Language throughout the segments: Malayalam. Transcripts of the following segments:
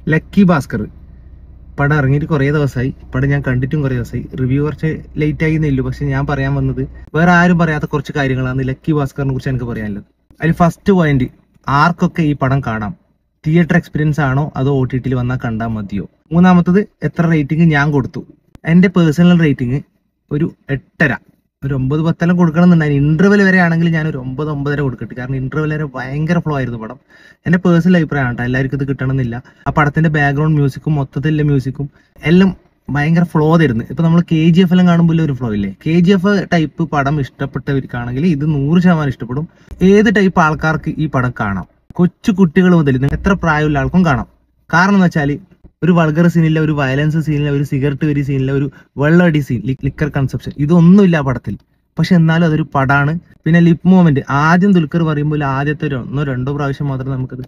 ലക്കി ഭാസ്കർ പടം ഇറങ്ങിയിട്ട് കുറേ ദിവസമായി പടം ഞാൻ കണ്ടിട്ടും കുറേ ദിവസമായി റിവ്യൂ കുറച്ച് ലേറ്റ് ആയി എന്നുള്ളൂ പക്ഷെ ഞാൻ പറയാൻ വന്നത് വേറെ ആരും പറയാത്ത കുറച്ച് കാര്യങ്ങളാണ് ലക്കി ഭാസ്കറിനെ കുറിച്ച് എനിക്ക് പറയാനുള്ളത് അതിൽ ഫസ്റ്റ് പോയിന്റ് ആർക്കൊക്കെ ഈ പടം കാണാം തിയേറ്റർ എക്സ്പീരിയൻസ് ആണോ അതോ ഒ ടി ടിയിൽ വന്നാൽ കണ്ടാൽ മതിയോ മൂന്നാമത്തത് എത്ര റേറ്റിംഗ് ഞാൻ കൊടുത്തു എൻ്റെ പേഴ്സണൽ റേറ്റിംഗ് ഒരു എട്ടര ഒരു ഒമ്പത് പത്തെല്ലാം കൊടുക്കണമെന്നുണ്ടായിരുന്നു ഇന്റർവെൽ വരെ ആണെങ്കിൽ ഞാൻ ഒരു ഒമ്പത് ഒമ്പതര കൊടുക്കട്ടെ കാരണം ഇന്റർവെൽ വരെ ഭയങ്കര ഫ്ലോ ആയിരുന്നു പടം എന്റെ പേഴ്സണൽ അഭിപ്രായമാണ് കേട്ടോ എല്ലാവർക്കും ഇത് കിട്ടണമെന്നില്ല ആ പടത്തിന്റെ ബാക്ക്ഗ്രൗണ്ട് മ്യൂസിക്കും മൊത്തത്തിലുള്ള മ്യൂസിക്കും എല്ലാം ഭയങ്കര ഫ്ലോ തരുന്നു ഇപ്പൊ നമ്മൾ കെ ജി എഫ് എല്ലാം കാണുമ്പോൾ ഒരു ഫ്ലോ ഇല്ലേ കെ ജി എഫ് ടൈപ്പ് പടം ഇഷ്ടപ്പെട്ടവർക്കാണെങ്കിൽ ഇത് നൂറ് ശതമാനം ഇഷ്ടപ്പെടും ഏത് ടൈപ്പ് ആൾക്കാർക്ക് ഈ പടം കാണാം കൊച്ചു കുട്ടികൾ മുതൽ നിങ്ങൾ എത്ര പ്രായമുള്ള ആൾക്കും കാണാം കാരണം എന്ന് വെച്ചാൽ ഒരു വൾഗർ സീനില്ല ഒരു വയലൻസ് സീനില്ല ഒരു സിഗരറ്റ് വരി സീനില്ല ഒരു വെള്ളടി സീൻ ലിക്കർ കൺസെപ്ഷൻ ഇതൊന്നുമില്ല ആ പടത്തിൽ പക്ഷെ എന്നാലും അതൊരു പടാണ് പിന്നെ ലിപ്പ് മൂവ്മെന്റ് ആദ്യം ദുൽഖർ പറയുമ്പോൾ ആദ്യത്തെ ഒരു ഒന്നോ രണ്ടോ പ്രാവശ്യം മാത്രമേ നമുക്കത്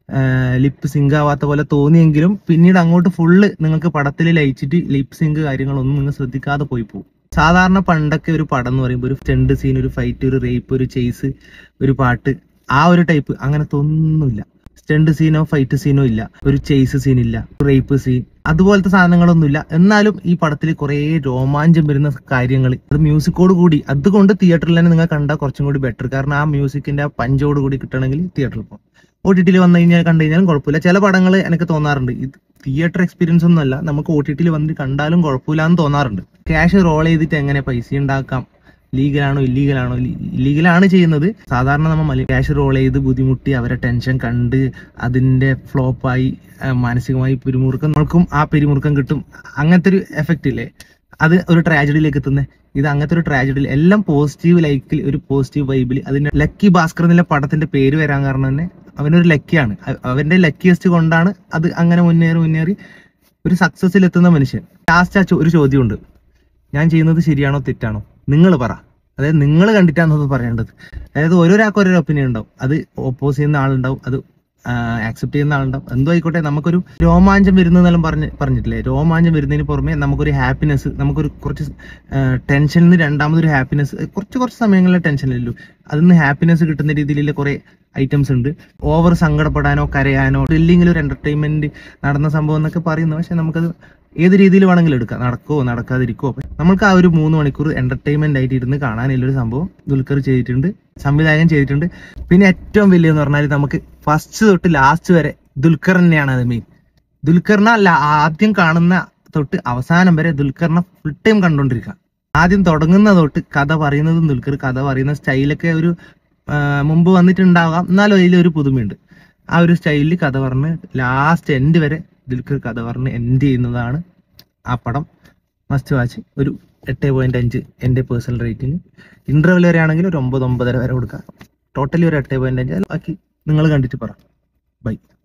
ലിപ്പ് സിങ്ക് ആവാത്ത പോലെ തോന്നിയെങ്കിലും പിന്നീട് അങ്ങോട്ട് ഫുള്ള് നിങ്ങൾക്ക് പടത്തിൽ ലയിച്ചിട്ട് ലിപ്പ് സിങ്ക് കാര്യങ്ങളൊന്നും നിങ്ങൾ ശ്രദ്ധിക്കാതെ പോയി പോകും സാധാരണ പണ്ടൊക്കെ ഒരു പടം എന്ന് പറയുമ്പോൾ ഒരു സ്റ്റണ്ട് സീൻ ഒരു ഫൈറ്റ് ഒരു റേപ്പ് ഒരു ചേസ് ഒരു പാട്ട് ആ ഒരു ടൈപ്പ് അങ്ങനത്തെ ഒന്നുമില്ല സ്റ്റണ്ട് സീനോ ഫൈറ്റ് സീനോ ഇല്ല ഒരു ചേസ് സീൻ ഇല്ല റേപ്പ് സീൻ അതുപോലത്തെ സാധനങ്ങളൊന്നുമില്ല എന്നാലും ഈ പടത്തിൽ കുറേ രോമാഞ്ചം വരുന്ന കാര്യങ്ങൾ അത് മ്യൂസിക്കോട് കൂടി അതുകൊണ്ട് തിയേറ്ററിൽ തന്നെ നിങ്ങൾ കണ്ടാൽ കുറച്ചും കൂടി ബെറ്റർ കാരണം ആ മ്യൂസിക്കിന്റെ ആ പഞ്ചോട് കൂടി കിട്ടണമെങ്കിൽ തിയേറ്ററിൽ പോകും ഒ ടി ടിയിൽ വന്നു കഴിഞ്ഞാൽ കണ്ടു കഴിഞ്ഞാലും കുഴപ്പമില്ല ചില പടങ്ങൾ എനിക്ക് തോന്നാറുണ്ട് ഇത് തിയേറ്റർ എക്സ്പീരിയൻസ് ഒന്നുമല്ല നമുക്ക് ഒ ടി ടിയിൽ വന്നിട്ട് കണ്ടാലും കുഴപ്പമില്ല എന്ന് തോന്നാറുണ്ട് ക്യാഷ് റോൾ ചെയ്തിട്ട് എങ്ങനെ പൈസ ഉണ്ടാക്കാം ലീഗലാണോ ഇല്ലീഗലാണോ ഇല്ലീഗലാണ് ചെയ്യുന്നത് സാധാരണ നമ്മൾ ക്യാഷ് റോൾ ചെയ്ത് ബുദ്ധിമുട്ടി അവരെ ടെൻഷൻ കണ്ട് അതിന്റെ ഫ്ലോപ്പായി മാനസികമായി പിരിമുറുക്കം നമ്മൾക്കും ആ പിരിമുറുക്കം കിട്ടും അങ്ങനത്തെ ഒരു എഫക്റ്റ് ഇല്ലേ അത് ഒരു ട്രാജഡിയിലേക്ക് എത്തുന്നത് ഇത് അങ്ങനത്തെ ഒരു ട്രാജഡിയിൽ എല്ലാം പോസിറ്റീവ് ലൈക്കിൽ ഒരു പോസിറ്റീവ് വൈബിൽ അതിന്റെ ലക്കി ഭാസ്കർ എന്നുള്ള പടത്തിന്റെ പേര് വരാൻ കാരണം തന്നെ അവനൊരു ലക്കിയാണ് അ- അവന്റെ ലക്കിയസ്റ്റ് കൊണ്ടാണ് അത് അങ്ങനെ മുന്നേറി മുന്നേറി ഒരു സക്സസിൽ എത്തുന്ന മനുഷ്യൻ ലാസ്റ്റ് ആ ചോ- ഒരു ചോദ്യമുണ്ട് ഞാൻ ചെയ്യുന്നത് ശരിയാണോ തെറ്റാണോ നിങ്ങൾ പറ അതായത് നിങ്ങൾ കണ്ടിട്ടാണ് അത് പറയേണ്ടത് അതായത് ഓരോരാൾക്കും ഓരോ ഒപ്പീനിയൻ ഉണ്ടാവും അത് ഓപ്പോസ് ചെയ്യുന്ന ആളുണ്ടാവും അത് ആക്സെപ്റ്റ് ചെയ്യുന്ന ആളുണ്ടാവും എന്തോ ആയിക്കോട്ടെ നമുക്കൊരു രോമാഞ്ചം വരുന്നതെല്ലാം പറഞ്ഞ് പറഞ്ഞിട്ടില്ലേ രോമാഞ്ചം വരുന്നതിന് പുറമെ നമുക്കൊരു ഹാപ്പിനെസ് നമുക്കൊരു കുറച്ച് ടെൻഷനിൽ നിന്ന് രണ്ടാമതൊരു ഹാപ്പിനെസ് കുറച്ച് കുറച്ച് സമയങ്ങളിലെ ടെൻഷനില്ലല്ലോ അതിൽ നിന്ന് ഹാപ്പിനെസ് കിട്ടുന്ന രീതിയിലുള്ള കുറെ ഐറ്റംസ് ഉണ്ട് ഓവർ സങ്കടപ്പെടാനോ കരയാനോ ത്രില്ലിങ്ങിൽ ഒരു എന്റർടൈൻമെന്റ് നടന്ന സംഭവം എന്നൊക്കെ പറയുന്നു പക്ഷെ നമുക്കത് ഏത് രീതിയിൽ വേണമെങ്കിലും എടുക്കാം നടക്കോ നടക്കാതിരിക്കോ നമുക്ക് ആ ഒരു മൂന്ന് മണിക്കൂർ എന്റർടൈൻമെന്റ് ആയിട്ട് ഇരുന്ന് കാണാനുള്ള ഒരു സംഭവം ദുൽഖർ ചെയ്തിട്ടുണ്ട് സംവിധായകൻ ചെയ്തിട്ടുണ്ട് പിന്നെ ഏറ്റവും വലിയെന്ന് പറഞ്ഞാൽ നമുക്ക് ഫസ്റ്റ് തൊട്ട് ലാസ്റ്റ് വരെ ദുൽഖർ തന്നെയാണ് അത് മെയിൻ ദുൽഖറിനെ അല്ല ആദ്യം കാണുന്ന തൊട്ട് അവസാനം വരെ ദുൽഖറിനെ ഫുൾ ടൈം കണ്ടോണ്ടിരിക്കുക ആദ്യം തുടങ്ങുന്ന തൊട്ട് കഥ പറയുന്നതും ദുൽഖർ കഥ പറയുന്ന സ്റ്റൈലൊക്കെ ഒരു ആ, മുമ്പ് വന്നിട്ടുണ്ടാകാം എന്നാലും അതിൽ ഒരു പുതുമയുണ്ട് ആ ഒരു സ്റ്റൈലിൽ കഥ പറഞ്ഞ് ലാസ്റ്റ് എൻഡ് വരെ ദുൽഖർ കഥ പറഞ്ഞ് എൻഡ് ചെയ്യുന്നതാണ് ആ പടം മസ്റ്റ് വാച്ച് ഒരു എട്ട് പോയിന്റ് അഞ്ച് എൻ്റെ പേഴ്സണൽ റേറ്റിംഗ് ഇന്റർവെൽ വരെ ആണെങ്കിൽ ഒരു ഒമ്പത് ഒമ്പതര വരെ കൊടുക്കാം ടോട്ടലി ഒരു എട്ട് പോയിന്റ് അഞ്ച് ബാക്കി നിങ്ങൾ കണ്ടിട്ട് പറ ബൈ